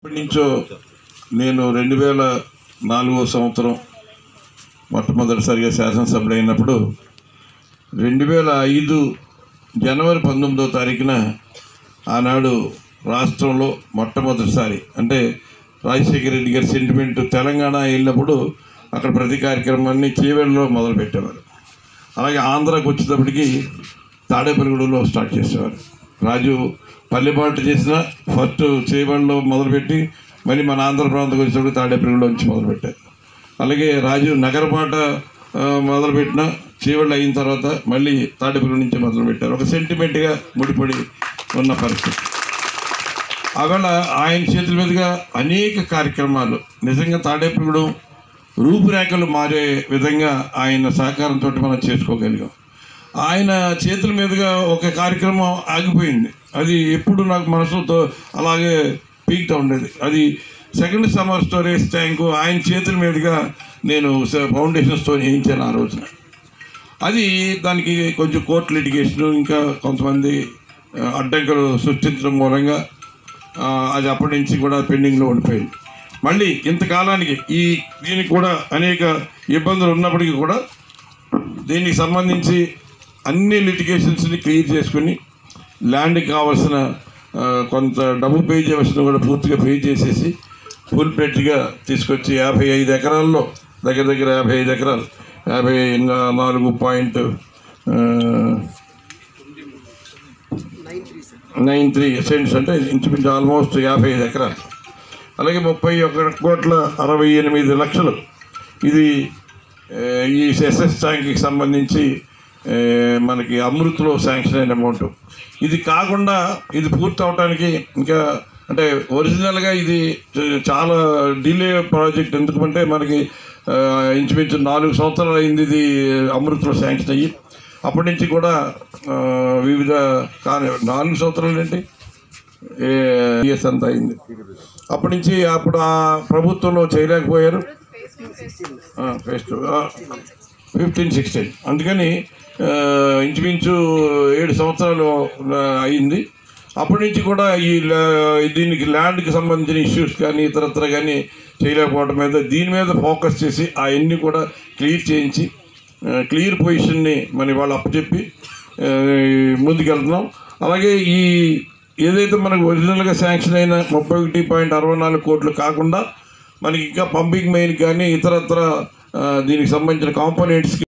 ఎప్పటి నుంచో నేను రెండు వేల నాలుగో సంవత్సరం మొట్టమొదటిసారిగా శాసనసభ్యుడు అయినప్పుడు రెండు వేల ఐదు జనవరి పంతొమ్మిదో తారీఖున ఆనాడు రాష్ట్రంలో మొట్టమొదటిసారి అంటే రాజశేఖర రెడ్డి గారి సెంటిమెంట్ తెలంగాణ వెళ్ళినప్పుడు అక్కడ ప్రతి కార్యక్రమాన్ని చీవెళ్ళలో మొదలుపెట్టేవారు అలాగే ఆంధ్రాకి వచ్చేటప్పటికి తాడేపల్లిగూడలో స్టార్ట్ చేసేవారు రాజు పల్లెపాటు చేసిన ఫస్ట్ చేవల్లో మొదలుపెట్టి మళ్ళీ మన ఆంధ్ర ప్రాంతం వచ్చేటప్పుడు తాడేపల్లిగూడ నుంచి మొదలుపెట్టారు అలాగే రాజు నగరపాట ఆ, మొదలుపెట్టిన చీవళ్ళు అయిన తర్వాత మళ్ళీ తాడేపల్లి నుంచి మొదలుపెట్టారు ఒక సెంటిమెంట్గా ముడిపడి ఉన్న పరిస్థితి ఆవేళ ఆయన చేతుల మీదుగా అనేక కార్యక్రమాలు నిజంగా తాడేపల్లిగూడెం రూపురేఖలు మారే విధంగా ఆయన సహకారంతో మనం చేసుకోగలిగాం ఆయన చేతుల మీదుగా ఒక కార్యక్రమం ఆగిపోయింది అది ఎప్పుడు నాకు మనసుతో అలాగే పీక్తా ఉండేది అది సెకండ్ సమ్మర్ స్టోరేజ్ ట్యాంకు ఆయన చేతుల మీదుగా నేను స- ఫౌండేషన్ స్టోన్ వేయించాను ఆ రోజున అది దానికి కొంచెం కోర్టు లిటిగేషన్ ఇంకా కొంతమంది ఆ, అడ్డంకులు సృష్టించడం మూలంగా ఆ, అది అప్పటి నుంచి కూడా పెండింగ్లో ఉండిపోయింది మళ్ళీ ఇంతకాలానికి ఈ దీనికి కూడా అనేక ఇబ్బందులు ఉన్నప్పటికీ కూడా దీనికి సంబంధించి అన్ని లిటిగేషన్స్ని క్లియర్ చేసుకుని ల్యాండ్కి కావాల్సిన ఆ, కొంత డబ్బు పే చేయవలసిన కూడా పూర్తిగా పే చేసేసి ఫుల్ ప్లేట్గా తీసుకొచ్చి యాభై ఐదు ఎకరాల్లో దగ్గర దగ్గర యాభై ఐదు ఎకరాలు యాభై నా- నాలుగు పాయింట్ నైన్ త్రీ సెంట్స్ అంటే ఇంచుమించు ఆల్మోస్ట్ యాభై ఐదు ఎకరాలు అలాగే ముప్పై ఒక కోట్ల అరవై ఎనిమిది లక్షలు ఇది ఆ, ఈ ఎస్ఎస్ ట్యాంక్కి సంబంధించి ఆ, మనకి అమృత్లో శాంక్షన్ అయిన అమౌంట్ ఇది కాకుండా ఇది పూర్తి అవడానికి ఇంకా అంటే ఒరిజినల్గా ఇది చ- చాలా డిలే ప్రాజెక్ట్ ఎందుకంటే మనకి ఆ, ఇంచుమించు నాలుగు సంవత్సరాలు అయింది ఇది అమృత్లో శాంక్షన్ అయ్యి అప్పటి నుంచి కూడా ఆ, వివిధ కానీ నాలుగు సంవత్సరాలు ఏంటి ఇయర్స్ అంతా అయింది అప్పటి నుంచి అప్పుడు ఆ ప్రభుత్వంలో చేయలేకపోయారు ఫస్ట్ ఫిఫ్టీన్ సిక్స్టీన్ అందుకని ఆ, ఇంచుమించు ఏడు సంవత్సరాలు ఆ, అయింది అప్పటి నుంచి కూడా ఈ లా- దీనికి ల్యాండ్కి సంబంధించిన ఇష్యూస్ కానీ ఇతరత్ర కానీ చేయలేకపోవడం మీద దీని మీద ఫోకస్ చేసి అవన్నీ కూడా క్లియర్ చేయించి క్లియర్ పొజిషన్ని మన ఇవాళ అప్పచెప్పి ఆ, ముందుకెళ్తున్నాం అలాగే ఈ ఏదైతే మనకు ఒరిజినల్గా శాంక్షన్ అయిన ముప్పై ఒకటి పాయింట్ అరవై నాలుగు కోట్లు కాకుండా మనకి ఇంకా పంపింగ్ మెయిన్ కానీ ఇతరత్ర ఆ, దీనికి సంబంధించిన కాంపోనెంట్స్కి